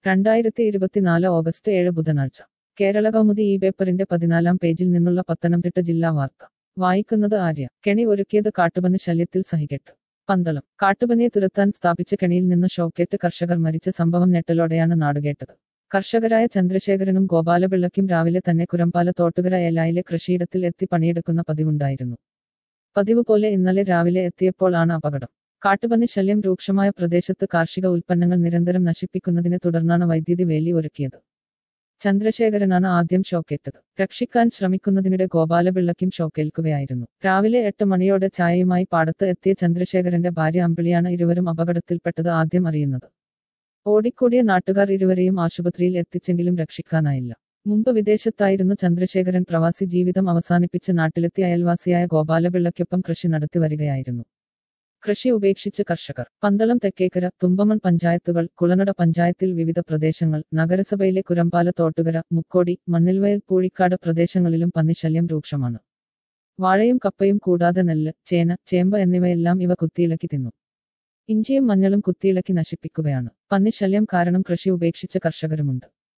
രണ്ടായിരത്തി ഇരുപത്തിനാല് ഓഗസ്റ്റ് ഏഴ് ബുധനാഴ്ച കേരള കൗമുദി ഈ പേപ്പറിന്റെ പതിനാലാം പേജിൽ നിന്നുള്ള പത്തനംതിട്ട ജില്ലാ വാർത്ത വായിക്കുന്നത് ആര്യ കെണി ഒരുക്കിയത് കാട്ടുപന്നി ശല്യത്തിൽ സഹികെട്ട് പന്തളം കാട്ടുപന്നിയെ തുരത്താൻ സ്ഥാപിച്ച കെണിയിൽ നിന്ന് ഷോക്കേറ്റ് കർഷകർ മരിച്ച സംഭവം ഞെട്ടലോടെയാണ് നാടുകേട്ടത് കർഷകരായ ചന്ദ്രശേഖരനും ഗോപാലപിള്ളയ്ക്കും രാവിലെ തന്നെ കുരമ്പാല തോട്ടുകര ഏലായിലെ കൃഷിയിടത്തിൽ എത്തി പണിയെടുക്കുന്ന പതിവുണ്ടായിരുന്നു പതിവ് പോലെ ഇന്നലെ രാവിലെ എത്തിയപ്പോൾ ആണ് അപകടം കാട്ടുപന്നി ശല്യം രൂക്ഷമായ പ്രദേശത്ത് കാർഷിക ഉൽപ്പന്നങ്ങൾ നിരന്തരം നശിപ്പിക്കുന്നതിനെ തുടർന്നാണ് വൈദ്യുതി വേലി ഒരുക്കിയത് ചന്ദ്രശേഖരനാണ് ആദ്യം ഷോക്കേറ്റത് രക്ഷിക്കാൻ ശ്രമിക്കുന്നതിനിടെ ഗോപാലപിള്ളയ്ക്കും ഷോക്കേൽക്കുകയായിരുന്നു രാവിലെ എട്ട് മണിയോടെ ചായയുമായി പാടത്ത് എത്തിയ ചന്ദ്രശേഖരന്റെ ഭാര്യ അമ്പിളിയാണ് ഇരുവരും അപകടത്തിൽപ്പെട്ടത് ആദ്യം അറിയുന്നത് ഓടിക്കൂടിയ നാട്ടുകാർ ഇരുവരെയും ആശുപത്രിയിൽ എത്തിച്ചെങ്കിലും രക്ഷിക്കാനായില്ല മുമ്പ് വിദേശത്തായിരുന്നു ചന്ദ്രശേഖരൻ പ്രവാസി ജീവിതം അവസാനിപ്പിച്ച് നാട്ടിലെത്തിയ അയൽവാസിയായ ഗോപാലപിള്ളയ്ക്കൊപ്പം കൃഷി നടത്തി വരികയായിരുന്നു കൃഷി ഉപേക്ഷിച്ച് കർഷകർ പന്തളം തെക്കേക്കര തുമ്പമൺ പഞ്ചായത്തുകൾ കുളനട പഞ്ചായത്തിൽ വിവിധ പ്രദേശങ്ങൾ നഗരസഭയിലെ കുരമ്പാല തോട്ടുകര മുക്കോടി മണ്ണിൽവയൽ പൂഴിക്കാട് പ്രദേശങ്ങളിലും പന്നിശല്യം രൂക്ഷമാണ് വാഴയും കപ്പയും കൂടാതെ നെല്ല് ചേന ചേമ്പ് എന്നിവയെല്ലാം ഇവ കുത്തിയിളക്കി തിന്നു ഇഞ്ചിയും മഞ്ഞളും കുത്തിയിളക്കി നശിപ്പിക്കുകയാണ് പന്നിശല്യം കാരണം കൃഷി ഉപേക്ഷിച്ച കർഷകരുമുണ്ട്